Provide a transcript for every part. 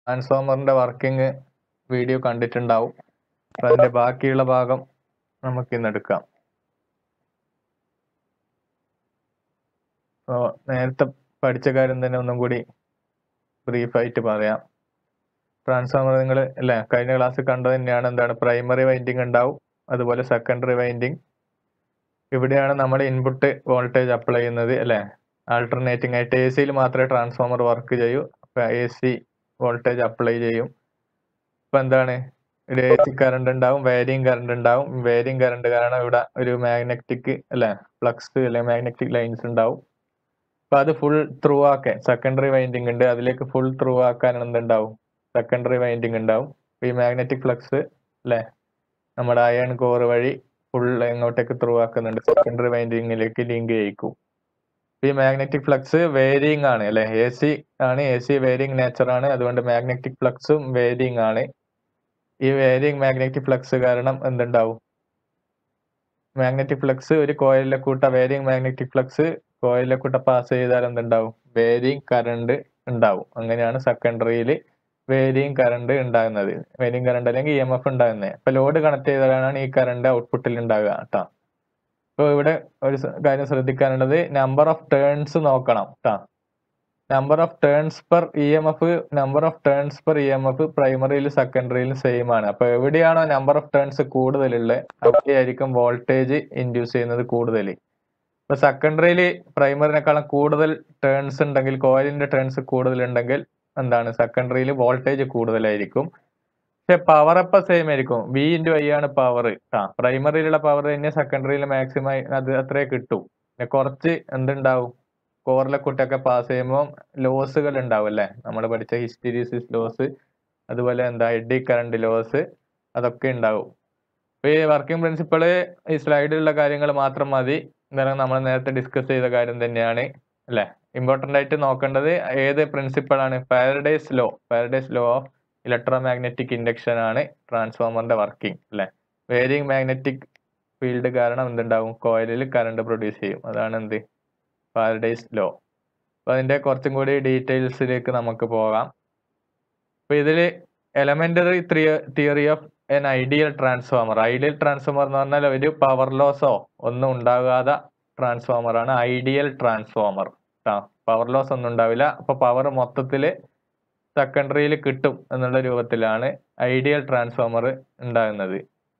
ട്രാൻസ്ഫോമറിന്റെ working video കണ്ടിട്ടുണ്ടാവും അപ്പൊ അതിന്റെ ബാക്കിയുള്ള ഭാഗം നമുക്ക് ഇന്ന് എടുക്കാം അപ്പോൾ നേരത്തെ പഠിച്ച കാര്യം തന്നെ ഒന്നും കൂടി ബ്രീഫായിട്ട് പറയാം ട്രാൻസ്ഫോമർ നിങ്ങൾ അല്ലേ കഴിഞ്ഞ ക്ലാസ്സിൽ കണ്ടത് തന്നെയാണ് എന്താണ് പ്രൈമറി വൈൻഡിങ് ഉണ്ടാവും അതുപോലെ സെക്കൻഡറി വൈൻഡിങ് ഇവിടെയാണ് നമ്മൾ ഇൻപുട്ട് വോൾട്ടേജ് അപ്ലൈ ചെയ്യുന്നത് അല്ലേ ആൾട്ടർനേറ്റിംഗ് ആയിട്ട് എ സിയിൽ മാത്രമേ ട്രാൻസ്ഫോമർ വർക്ക് ചെയ്യൂ അപ്പൊ എ സി വോൾട്ടേജ് അപ്ലൈ ചെയ്യും ഇപ്പൊ എന്താണ് ഒരു എ സി കറണ്ട് ഉണ്ടാവും വേരിയും കറണ്ട് ഉണ്ടാവും വേരിയും കറണ്ട് കാരണം ഇവിടെ ഒരു മാഗ്നറ്റിക് അല്ലെ ഫ്ലക്സ് അല്ലെ മാഗ്നറ്റിക് ലൈൻസ് ഉണ്ടാവും അപ്പൊ അത് ഫുൾ ത്രൂ ആക്കാൻ സെക്കൻഡറി വൈൻഡിങ് ഉണ്ട് അതിലേക്ക് ഫുൾ ത്രൂ ആക്കാൻ എന്തുണ്ടാവും സെക്കൻഡറി വൈൻഡിങ് ഉണ്ടാവും അപ്പൊ ഈ മാഗ്നറ്റിക് ഫ്ലക്സ് അല്ലെ നമ്മുടെ അയൺ കോർ വഴി ഫുൾ എങ്ങോട്ടേക്ക് ത്രൂ ആക്കുന്നുണ്ട് സെക്കൻഡറി വൈൻഡിങ്ങിലേക്ക് ലിങ്ക് ചെയ്യിക്കും ഈ മാഗ്നറ്റിക് ഫ്ലക്സ് വേരിയിങ് ആണ് അല്ലെ എ സി ആണ് എ സി വേരിയിങ് നേച്ചർ ആണ് അതുകൊണ്ട് മാഗ്നറ്റിക് ഫ്ലക്സും വേരിയിങ് ആണ് ഈ വേരിയിങ് മാഗ്നറ്റിക് ഫ്ലക്സ് കാരണം എന്തുണ്ടാവും മാഗ്നറ്റിക് ഫ്ലക്സ് ഒരു കോയിലിലെ കൂട്ട വേരിയിങ് മാഗ്നറ്റിക് ഫ്ലക്സ് കോയിലിലെ കൂട്ട പാസ് ചെയ്താൽ എന്തുണ്ടാവും വേരിയിങ് കറണ്ട് ഉണ്ടാവും അങ്ങനെയാണ് സെക്കൻഡറിയിൽ വേരിയിങ് കറണ്ട് ഉണ്ടാകുന്നത് വേരിയിങ് കറണ്ട് അല്ലെങ്കിൽ ഇ എം എഫ് ഉണ്ടാകുന്നത് അപ്പൊ ലോഡ് കണക്ട് ചെയ്താലാണ് ഈ കറണ്ട് ഔട്ട്പുട്ടിൽ ഉണ്ടാകുക കേട്ടോ അപ്പോൾ ഇവിടെ ഒരു സ- കാര്യം ശ്രദ്ധിക്കാനുള്ളത് നമ്പർ ഓഫ് ടേൺസ് നോക്കണം കേട്ടോ number of turns per E M F number of turns per E M F പ്രൈമറിയിലും സെക്കൻഡറിയിലും സെയിം ആണ് അപ്പൊ എവിടെയാണോ നമ്പർ ഓഫ് ടേൺസ് കൂടുതലുള്ളത് അവിടെയായിരിക്കും വോൾട്ടേജ് ഇൻഡ്യൂസ് ചെയ്യുന്നത് കൂടുതൽ ഇപ്പൊ സെക്കൻഡറിയിൽ പ്രൈമറിനേക്കാളും കൂടുതൽ ടേൺസ് ഉണ്ടെങ്കിൽ കോയിലിന്റെ ടേൺസ് കൂടുതൽ ഉണ്ടെങ്കിൽ എന്താണ് സെക്കൻഡറിയിൽ വോൾട്ടേജ് കൂടുതലായിരിക്കും പക്ഷെ പവർ അപ്പൊ സെയിം ആയിരിക്കും വി ഇൻറ്റു ഐ ആണ് പവർ ആ പ്രൈമറിയിലുള്ള പവർ തന്നെ സെക്കൻഡറിയിൽ മാക്സിമം അത് അത്രേ കിട്ടും പിന്നെ കുറച്ച് എന്തുണ്ടാവും കോറിലെ കുട്ടിയൊക്കെ പാസ് ചെയ്യുമ്പോൾ ലോസുകൾ ഉണ്ടാവും അല്ലേ നമ്മൾ പഠിച്ച ഹിസ്റ്റീരിസിസ് ലോസ് അതുപോലെ എന്താ എഡി കറണ്ട് ലോസ് അതൊക്കെ ഉണ്ടാവും അപ്പൊ ഈ വർക്കിംഗ് പ്രിൻസിപ്പിള് ഈ സ്ലൈഡിലുള്ള കാര്യങ്ങൾ മാത്രം മതി എന്തായാലും നമ്മൾ നേരത്തെ ഡിസ്കസ് ചെയ്ത കാര്യം തന്നെയാണ് അല്ലെ ഇമ്പോർട്ടന്റ് ആയിട്ട് നോക്കേണ്ടത് ഏത് പ്രിൻസിപ്പിൾ ആണ് Faraday's law Faraday's law of electromagnetic induction ആണ് ട്രാൻസ്ഫോമറിന്റെ വർക്കിംഗ് അല്ലെ വേരിയിങ് മാഗ്നറ്റിക് ഫീൽഡ് കാരണം എന്തുണ്ടാവും കോയിലിൽ കറണ്ട് പ്രൊഡ്യൂസ് ചെയ്യും അതാണ് എന്ത് പാരഡൈസ് ലോ അപ്പൊ അതിന്റെ കുറച്ചും കൂടി ഡീറ്റെയിൽസിലേക്ക് നമുക്ക് പോകാം അപ്പൊ ഇതില് elementary theory of an ideal transformer ideal transformer എന്ന് പറഞ്ഞാൽ ഒരു പവർ ലോസോ ഒന്നും ഉണ്ടാകാത്ത ട്രാൻസ്ഫോമർ ആണ് ഐഡിയൽ ട്രാൻസ്ഫോമർ പവർ ലോസ് ഒന്നും ഉണ്ടാവില്ല അപ്പൊ പവർ മൊത്തത്തില് സെക്കൻഡറിയിൽ കിട്ടും എന്നുള്ള രൂപത്തിലാണ് ഐഡിയൽ ട്രാൻസ്ഫോമർ ഉണ്ടാകുന്നത്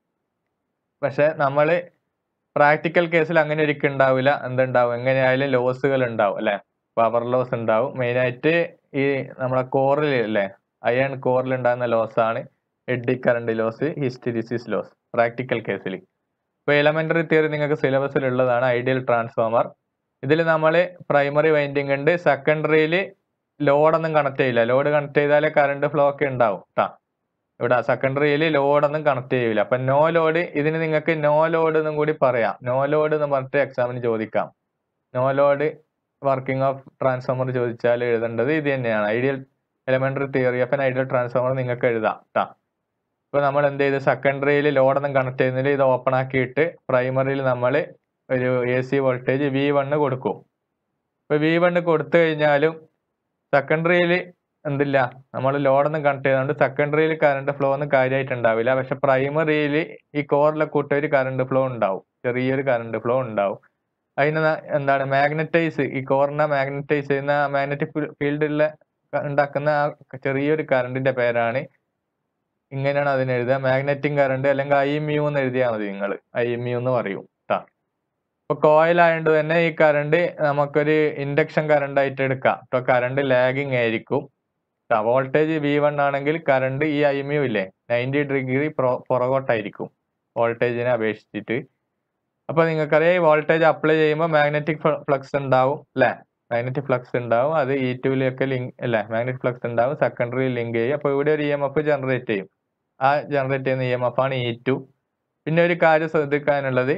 പക്ഷെ നമ്മൾ പ്രാക്ടിക്കൽ കേസിൽ അങ്ങനെ ഒരിക്കലും ഉണ്ടാവില്ല എന്തുണ്ടാവും എങ്ങനെയായാലും ലോസുകൾ ഉണ്ടാവും അല്ലെ പവർ ലോസ് ഉണ്ടാവും മെയിനായിട്ട് ഈ നമ്മളെ കോറിൽ അല്ലെ അയൺ കോറിൽ ഉണ്ടാകുന്ന ലോസ് ആണ് eddy current loss hysteresis loss practical കേസിൽ ഇപ്പൊ എലമെന്ററി തിയറി നിങ്ങൾക്ക് സിലബസിൽ ഉള്ളതാണ് ഐഡിയൽ ട്രാൻസ്ഫോമർ ഇതിൽ നമ്മൾ പ്രൈമറി വൈൻഡിങ് ഉണ്ട് സെക്കൻഡറിയിൽ ലോഡൊന്നും കണക്ട് ചെയ്യില്ല ലോഡ് കണക്ട് ചെയ്താലേ കറണ്ട് ഫ്ലോ ഒക്കെ ഉണ്ടാവും ട്ടാ ഇവിടെ സെക്കൻഡറിയിൽ ലോഡൊന്നും കണക്ട് ചെയ്യില്ല അപ്പൊ നോ ലോഡ് ഇതിന് നിങ്ങൾക്ക് നോ ലോഡ് എന്നും കൂടി പറയാം നോ ലോഡ് എന്ന് പറഞ്ഞിട്ട് എക്സാമിന് ചോദിക്കാം no load working of transformer ചോദിച്ചാൽ എഴുതേണ്ടത് ഇത് തന്നെയാണ് ideal elementary theory of an ideal transformer നിങ്ങൾക്ക് എഴുതാം ട്ടാ ഇപ്പൊ നമ്മൾ എന്ത് ചെയ്ത് സെക്കൻഡറിയിൽ ലോഡൊന്നും കണക്ട് ചെയ്യുന്നില്ല ഇത് ഓപ്പൺ ആക്കിയിട്ട് പ്രൈമറിയിൽ നമ്മൾ ഒരു A C voltage V one കൊടുക്കും ഇപ്പൊ വി വണ്ണ് കൊടുത്തു കഴിഞ്ഞാലും സെക്കൻഡറിയിൽ എന്തില്ല നമ്മൾ ലോഡൊന്നും കണക്ട് ചെയ്തുകൊണ്ട് സെക്കൻഡറിയിൽ കറണ്ട് ഫ്ലോ ഒന്നും കാര്യമായിട്ട് ഉണ്ടാവില്ല പക്ഷെ പ്രൈമറിയിൽ ഈ കോറിലെ കൂട്ട ഒരു കറണ്ട് ഫ്ലോ ഉണ്ടാവും ചെറിയൊരു കറണ്ട് ഫ്ലോ ഉണ്ടാവും അതിന് ന- എന്താണ് മാഗ്നറ്റൈസ് ഈ കോറിനെ മാഗ്നറ്റൈസ് ചെയ്യുന്ന മാഗ്നറ്റിക് ഫീൽഡിലെ ഉണ്ടാക്കുന്ന ആ ചെറിയൊരു കറണ്ടിന്റെ പേരാണ് ഇങ്ങനെയാണ് അതിന് എഴുതുക മാഗ്നറ്റിക് കറണ്ട് അല്ലെങ്കിൽ ഐ മ്യൂ എന്ന് എഴുതിയാൽ മതി നിങ്ങൾ ഐ മ്യൂ എന്ന് പറയും ട്ടാ ഇപ്പൊ കോയിൽ ആയതുകൊണ്ട് തന്നെ ഈ കറണ്ട് നമുക്കൊരു ഇൻഡക്ഷൻ കറണ്ട് ആയിട്ട് എടുക്കാം ഇപ്പൊ കറണ്ട് ലാഗിങ് ആയിരിക്കും വോൾട്ടേജ് വി വൺ ആണെങ്കിൽ കറണ്ട് ഈ ഐ മ്യൂ ഇല്ലേ നയൻറ്റി ഡിഗ്രി പുറകോട്ടായിരിക്കും വോൾട്ടേജിനെ അപേക്ഷിച്ചിട്ട് അപ്പൊ നിങ്ങൾക്കറിയാം ഈ വോൾട്ടേജ് അപ്ലൈ ചെയ്യുമ്പോൾ മാഗ്നറ്റിക് ഫ്ലക്സ് ഉണ്ടാവും അല്ലെ മാഗ്നറ്റിക് ഫ്ലക്സ് ഉണ്ടാവും അത് ഇ ടുവിലൊക്കെ ലിങ്ക് അല്ലെ മാഗ്നറ്റിക് ഫ്ലക്സ് ഉണ്ടാവും സെക്കൻഡറി ലിങ്ക് ചെയ്യും അപ്പൊ ഇവിടെ ഒരു ഇ എം എഫ് ജനറേറ്റ് ചെയ്യും ആ ജനറേറ്റ് ചെയ്യുന്ന ഇ എം എഫ് ആണ് ഇ ടു പിന്നെ ഒരു കാര്യം ശ്രദ്ധിക്കാനുള്ളത്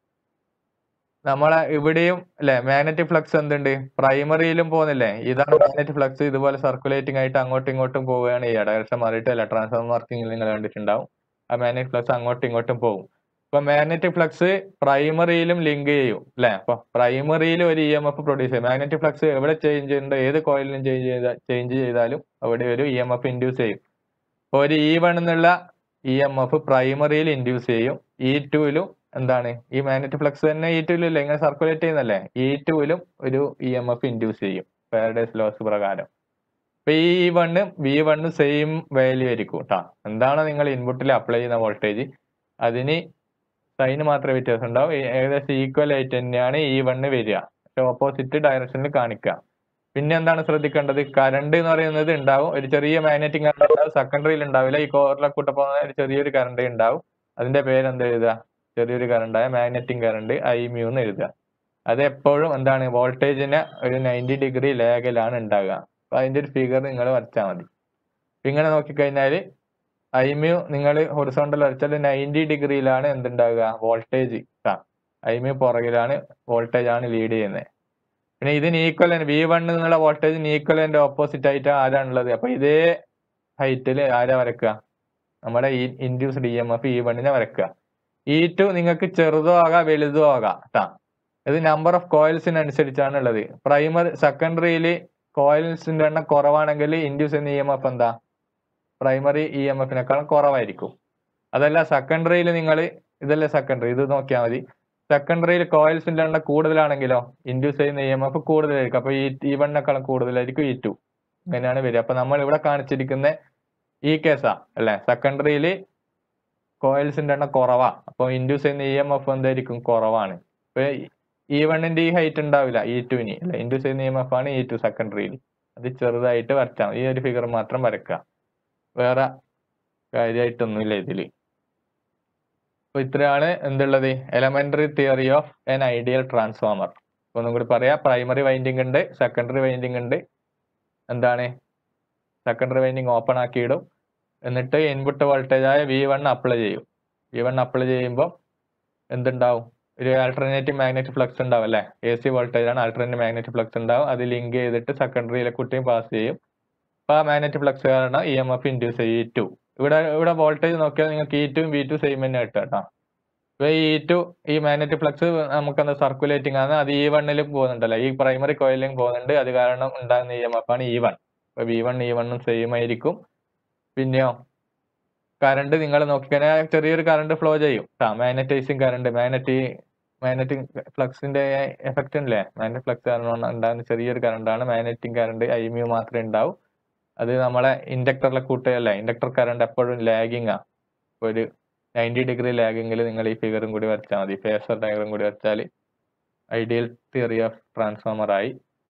നമ്മളെ ഇവിടെയും അല്ലെ മാഗ്നറ്റിക് ഫ്ലക്സ് എന്തുണ്ട് പ്രൈമറിയിലും പോകുന്നില്ലേ ഇതാണ് മാഗ്നറ്റിക് ഫ്ലക്സ് ഇതുപോലെ സർക്കുലേറ്റിംഗ് ആയിട്ട് അങ്ങോട്ടും ഇങ്ങോട്ടും പോവുകയാണ് ചെയ്യുക ഡയറക്ഷൻ മാറിയിട്ട് അല്ല ട്രാൻസ്ഫോമർ വർക്കിംഗ് നിങ്ങൾ കണ്ടിട്ടുണ്ടാവും ആ മാഗ്നറ്റിക് ഫ്ലക്സ് അങ്ങോട്ടും ഇങ്ങോട്ടും പോകും ഇപ്പൊ മാഗ്നറ്റിക് ഫ്ലക്സ് പ്രൈമറിയിലും ലിങ്ക് ചെയ്യും അല്ലെ അപ്പൊ പ്രൈമറിയിൽ ഒരു ഇ എം എഫ് പ്രൊഡ്യൂസ് ചെയ്യും മാഗ്നറ്റിക് ഫ്ലക്സ് എവിടെ ചേഞ്ച് ചെയ്യുന്നുണ്ടോ ഏത് കോയിലിലും ചേഞ്ച് ചെയ്ത ചേഞ്ച് ചെയ്താലും അവിടെ ഒരു ഇ എം എഫ് ഇൻഡ്യൂസ് ചെയ്യും അപ്പൊ ഒരു ഇ വൺ എന്നുള്ള ഇ എം എഫ് പ്രൈമറിയിൽ ഇൻഡ്യൂസ് ചെയ്യും ഇ ടുവിലും എന്താണ് ഈ മാഗ്നറ്റിക് ഫ്ലക്സ് തന്നെ ഇ ടുവിലും ഇല്ല ഇങ്ങനെ സർക്കുലേറ്റ് ചെയ്യുന്നല്ലേ ഇ ടുവിലും ഒരു ഇ എം എഫ് ഇൻഡ്യൂസ് ചെയ്യും പാരഡൈസ് ലോസ് പ്രകാരം അപ്പൊ ഈ ഇ വണ്ണും വി വണ്ണും സെയിം വാല്യൂ ആയിരിക്കും കേട്ടോ എന്താണോ നിങ്ങൾ ഇൻപുട്ടിൽ അപ്ലൈ ചെയ്യുന്ന വോൾട്ടേജ് അതിന് സൈന് മാത്രമേ വ്യത്യാസം ഉണ്ടാവും ഏ- ഏകദേശം ഈക്വൽ ആയിട്ട് തന്നെയാണ് ഈ വണ്ണ് വരിക പക്ഷെ ഓപ്പോസിറ്റ് ഡയറക്ഷനിൽ കാണിക്കുക പിന്നെ എന്താണ് ശ്രദ്ധിക്കേണ്ടത് കറണ്ട് എന്ന് പറയുന്നത് ഉണ്ടാവും ഒരു ചെറിയ മാഗ്നറ്റിക് കറണ്ട് ഉണ്ടാവും സെക്കൻഡറിയിൽ ഉണ്ടാവില്ല ഈ കോറിലെ കൂട്ട പോകുന്ന ഒരു ചെറിയൊരു കറണ്ട് ഉണ്ടാവും അതിന്റെ പേര് എന്താ എഴുതുക ചെറിയൊരു കറണ്ടായ മാഗ്നറ്റിക് കറണ്ട് ഐ മ്യൂ എന്ന് എഴുതുക അത് എപ്പോഴും എന്താണ് വോൾട്ടേജിന് ഒരു നയൻറ്റി ഡിഗ്രി ലേഗലാണ് ഉണ്ടാകുക അപ്പൊ അതിന്റെ ഒരു ഫിഗർ നിങ്ങൾ വരച്ചാൽ മതി അപ്പൊ ഇങ്ങനെ നോക്കിക്കഴിഞ്ഞാൽ ഐമ്യു നിങ്ങൾ ഹൊറിസോണ്ടൽ വരച്ചാൽ നയൻറ്റി ഡിഗ്രിയിലാണ് എന്തുണ്ടാവുക വോൾട്ടേജ് ഐമ്യു പുറകിലാണ് വോൾട്ടേജ് ആണ് ലീഡ് ചെയ്യുന്നത് പിന്നെ ഇതിന് ഈക്വൽ വി വൺ എന്നുള്ള വോൾട്ടേജിന് ഈക്വൽ ഓപ്പോസിറ്റ് ആയിട്ട് ആരാണുള്ളത് അപ്പൊ ഇതേ ഹൈറ്റിൽ ആരാ വരക്കുക നമ്മുടെ ഈ induced E M F E വണ്ണിനെ വരക്കുക ഇ ടു നിങ്ങൾക്ക് ചെറുതോ ആകാം വലുതോ ആകാം ട്ടാ ഇത് നമ്പർ ഓഫ് കോയിൽസിനനുസരിച്ചാണ് ഉള്ളത് പ്രൈമറി സെക്കൻഡറിയിൽ കോയിൽസിന്റെ എണ്ണം കുറവാണെങ്കിൽ ഇൻഡ്യൂസ് ചെയ്യുന്ന ഇ എം എഫ് എന്താ പ്രൈമറി ഇ എം എഫിനേക്കാളും കുറവായിരിക്കും അതല്ല സെക്കൻഡറിയിൽ നിങ്ങൾ ഇതല്ലേ സെക്കൻഡറി ഇത് നോക്കിയാൽ മതി സെക്കൻഡറിയിൽ കോയിൽസിന്റെ എണ്ണം കൂടുതലാണെങ്കിലോ ഇൻഡ്യൂസ് ചെയ്യുന്ന ഇ എം എഫ് കൂടുതലായിരിക്കും അപ്പൊ ഈ ഇ വണ്ണിനേക്കാളും കൂടുതലായിരിക്കും ഇ ടു ഇങ്ങനെയാണ് വരിക അപ്പൊ നമ്മൾ ഇവിടെ കാണിച്ചിരിക്കുന്ന ഈ കേസാ അല്ലെ സെക്കൻഡറിയിൽ കോയിൽസിന്റെ എണ്ണം കുറവാ അപ്പൊ ഇൻഡ്യൂസ് ചെയ്യുന്ന ഇ എം എഫ് എന്തായിരിക്കും കുറവാണ് ഇപ്പൊ ഇ വണ്ണിന്റെ ഈ ഹൈറ്റ് ഉണ്ടാവില്ല ഇ ടുവിന് അല്ലെ ഇൻഡ്യൂസ് ചെയ്യുന്ന ഇ എം എഫ് ആണ് ഇ ടു സെക്കൻഡറിയിൽ അത് ചെറുതായിട്ട് വരച്ചാൽ മതി. ഈ ഒരു ഫിഗർ മാത്രം വരക്കുക വേറെ കാര്യമായിട്ടൊന്നുമില്ല ഇതില് അപ്പൊ ഇത്രയാണ് എന്തുള്ളത് elementary theory of an ideal transformer ഒന്നും കൂടി പറയാം പ്രൈമറി വൈൻഡിങ് ഉണ്ട് സെക്കൻഡറി വൈൻഡിങ് ഉണ്ട് എന്താണ് സെക്കൻഡറി വൈൻഡിങ് ഓപ്പൺ ആക്കിയിടും എന്നിട്ട് ഇൻപുട്ട് വോൾട്ടേജ് ആയ വി വൺ അപ്ലൈ ചെയ്യും വി വൺ അപ്ലൈ ചെയ്യുമ്പോൾ എന്തുണ്ടാവും ഒരു ആൾട്ടർനേറ്റീവ് മാഗ്നറ്റിക് ഫ്ലക്സ് ഉണ്ടാവും അല്ലെ എ സി വോൾട്ടേജ് ആണ് ആൾട്ടർനേറ്റീവ് മാഗ്നറ്റിക് ഫ്ലക്സ് ഉണ്ടാവും അത് ലിങ്ക് ചെയ്തിട്ട് സെക്കൻഡറിയിലെ കുട്ടിയും പാസ് ചെയ്യും അപ്പൊ ആ മാഗ്നറ്റിക് ഫ്ലക്സ് കാരണം ഇ എം എഫ് ഇൻഡ്യൂസ് ചെയ്യും ഇ ടു ഇവിടെ ഇവിടെ വോൾട്ടേജ് നോക്കിയാൽ നിങ്ങൾക്ക് ഇ ടും വി ടു സെയിം തന്നെ കിട്ടും കേട്ടോ ഇപ്പൊ ഈ ടു ഈ മാഗ്നറ്റിക് ഫ്ലക്സ് നമുക്ക് എന്താ സർക്കുലേറ്റിംഗ് ആണ് അത് ഇ വണ്ണിലും പോകുന്നുണ്ടല്ലോ ഈ പ്രൈമറി കോയിലും പോകുന്നുണ്ട് അത് കാരണം ഉണ്ടാകുന്ന ഇ എം എഫ് ആണ് ഇ വൺ ഇപ്പൊ വി വൺ ഇ വണ്ണും സെയിം ആയിരിക്കും പിന്നെയോ കറണ്ട് നിങ്ങൾ നോക്കിക്കഴിഞ്ഞാൽ ചെറിയൊരു കറണ്ട് ഫ്ലോ ചെയ്യും മാഗ്നറ്റൈസിങ് കറണ്ട് മാഗ്നറ്റി മാഗ്നറ്റിക് ഫ്ലക്സിന്റെ എഫക്റ്റ് ഉണ്ടല്ലേ മാഗ്നറ്റിക് ഫ്ലക്സ് കാരണം ഉണ്ടാകുന്ന ചെറിയൊരു കറണ്ട് ആണ് മാഗ്നറ്റിക് കറണ്ട് ഐമ്യു മാത്രമേ ഉണ്ടാവൂ അത് നമ്മളെ ഇൻഡക്ടറിലെ കൂട്ടുകയല്ലേ ഇൻഡക്ടർ കറണ്ട് എപ്പോഴും ലാഗിങ് ആ ഒരു നയൻറ്റി ഡിഗ്രി ലാഗിങ്ങിൽ നിങ്ങൾ ഈ ഫിഗറും കൂടി വരച്ചാൽ മതി ഫേസർ ഡയഗ്രം കൂടി വരച്ചാൽ ഐഡിയൽ തിയറി ഓഫ് ട്രാൻസ്ഫോമർ ആയി